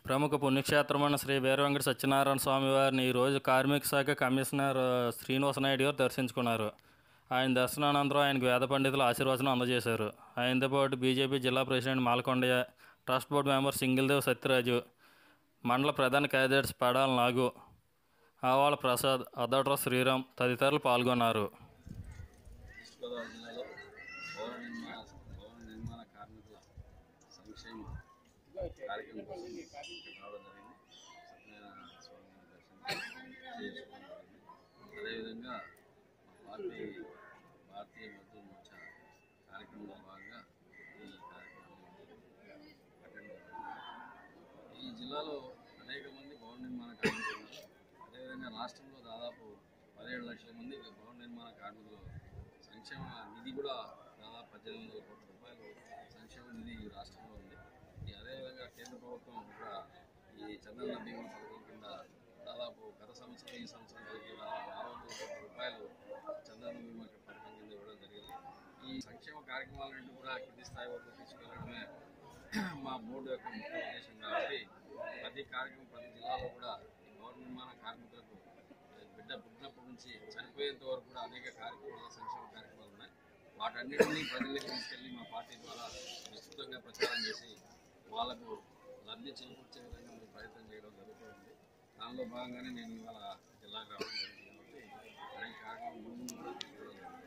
ప్రముఖ పుణ్యక్షేత్రమైన శ్రీ వీర వెంకట సత్యనారాయణ స్వామి వారిని ఈరోజు కార్మిక శాఖ కమిషనర్ ఆ, శ్రీనివాస నాయుడు గారు దర్శించుకున్నారు ఆయన దర్శనానంతరం ఆయనకు వేద పండితులు ఆశీర్వచనం అందజేశారు ఆయనతో పాటు బీజేపీ జిల్లా president Malakondaiah trust board member సింగిల్దేవ్ సత్యరాజు మండల ప్రధాన కార్యదర్శి పడాల నాగు ఆవాళ ప్రసాద్ అద్దట్ర శ్రీరామ్ తదితరులు పాల్గొన్నారు ఈస్ట్ గోదావరి జిల్లాలో భవన నిర్మాణ భవన నిర్మాణ కార్మికుల సంక్షేమ కార్యక్రమం కోసం రావడం జరిగింది సత్యనారాయణ స్వామి దర్శనం చేసుకోవడం జరిగింది అదేవిధంగా మా పార్టీ భారతీయ మజ్దూర్ మోర్చా కార్యక్రమంలో భాగంగా ఈ కార్యక్రమాన్ని అటెండ్ అవ్వడం ఈ జిల్లాలో అనేక మంది భవన నిర్మాణ కార్మికులు ఉన్నారు అదేవిధంగా రాష్ట్రంలో దాదాపు పదిహేడు లక్షల మంది భవన నిర్మాణ కార్మికులు సంక్షేమ నిధి కూడా దాదాపు పద్దెనిమిది వందల కోట్ల రూపాయలు సంక్షేమ నిధి ఈ రాష్ట్రంలో ఉంది ఈ అదేవిధంగా కేంద్ర ప్రభుత్వం కూడా ఈ చంద్రన్న బీమా పథకం కింద దాదాపు గత సంవత్సరం ఈ సంవత్సరం కలిపి దాదాపు ఆరు వందల కోట్ల రూపాయలు చంద్రన్న బీమా పథకం కింద ఇవ్వడం జరిగింది ఈ సంక్షేమ కార్యక్రమాలన్నింటి కూడా కింది స్థాయి వరకు తీసుకెళ్లడమే మా బోర్డు యొక్క ముఖ్య ఉద్దేశం కాబట్టి ప్రతి కార్యక్రమం ప్రతి జిల్లాలో కూడా ఈ భవన నిర్మాణ కార్మికులకు బిడ్డ పుట్టినప్పటి నుంచి చనిపోయేంత వరకు కూడా అనేక కార్యక్రమాలు సంక్షేమ కార్యక్రమాలు ఉన్నాయి వాటన్నిటినీ ప్రజలకు తీసుకెళ్లి మా పార్టీ ద్వారా విస్తృతంగా ప్రచారం చేసి వాళ్ళకు లబ్ధి చేకూర్చే విధంగా మేము ప్రయత్నం చేయడం జరుగుతుంది దానిలో భాగంగానే నేను ఇవాళ జిల్లాకు రావడం జరిగింది కాబట్టి అనేక కార్యక్రమం ముందు ముందు కూడా తీసుకోవడం జరుగుతుంది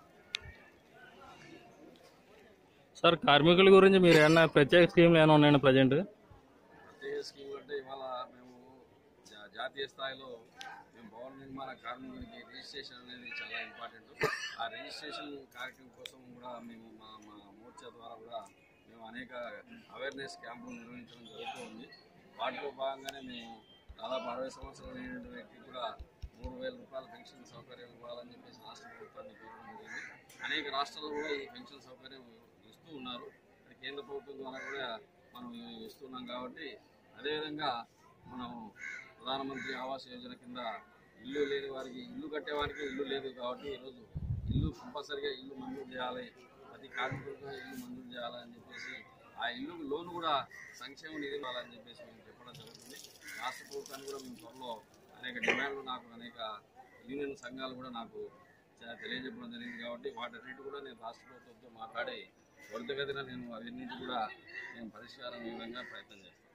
సార్ కార్మికుల గురించి మీరు ఏమన్నా ప్రత్యేక స్కీమ్లు ఏమైనా ఉన్నాయండి ప్రజెంట్ ప్రత్యేక స్కీమ్ అంటే ఇవాళ మేము జా- జాతీయ స్థాయిలో మేము భవన నిర్మాణ కార్మికులకి రిజిస్ట్రేషన్ అనేది చాలా ఇంపార్టెంట్ ఆ రిజిస్ట్రేషన్ కార్యక్రమం కోసం కూడా మేము మా మా మోర్చా ద్వారా కూడా మేము అనేక అవేర్నెస్ క్యాంపులు నిర్వహించడం జరుగుతూ ఉంది వాటిలో భాగంగానే మేము దాదాపు అరవై సంవత్సరాలు అయిన వ్యక్తికి కూడా మూడు వేల రూపాయల పెన్షన్ సౌకర్యం ఇవ్వాలని చెప్పేసి రాష్ట్ర ప్రభుత్వాన్ని కోరడం జరిగింది అనేక రాష్ట్రాల్లో కూడా ఈ పెన్షన్ సౌకర్యం ఇస్తూ ఉన్నారు అది కేంద్ర ప్రభుత్వం ద్వారా కూడా మనం ఇస్తున్నాం కాబట్టి అదేవిధంగా మనం ప్రధానమంత్రి ఆవాస్ యోజన కింద ఇల్లు లేని వారికి ఇల్లు కట్టేవారికి ఇల్లు లేదు కాబట్టి ఈరోజు ఇల్లు కంపల్సరిగా ఇల్లు మంజూరు చేయాలి ప్రతి కార్మికులకు ఇల్లు మంజూరు చేయాలని చెప్పేసి ఆ ఇల్లు లోన్ కూడా సంక్షేమ నిధి ఇవ్వాలని చెప్పేసి మేము చెప్పడం జరుగుతుంది రాష్ట్ర ప్రభుత్వాన్ని కూడా మేము త్వరలో అనేక డిమాండ్లు నాకు అనేక యూనియన్ సంఘాలు కూడా నాకు చ- తెలియజెప్పడం జరిగింది కాబట్టి వాటన్నిటి కూడా నేను రాష్ట్ర ప్రభుత్వంతో మాట్లాడి త్వరితగతిన నేను అవన్నిటి కూడా నేను పరిష్కారం ఈ విధంగా ప్రయత్నం చేస్తాను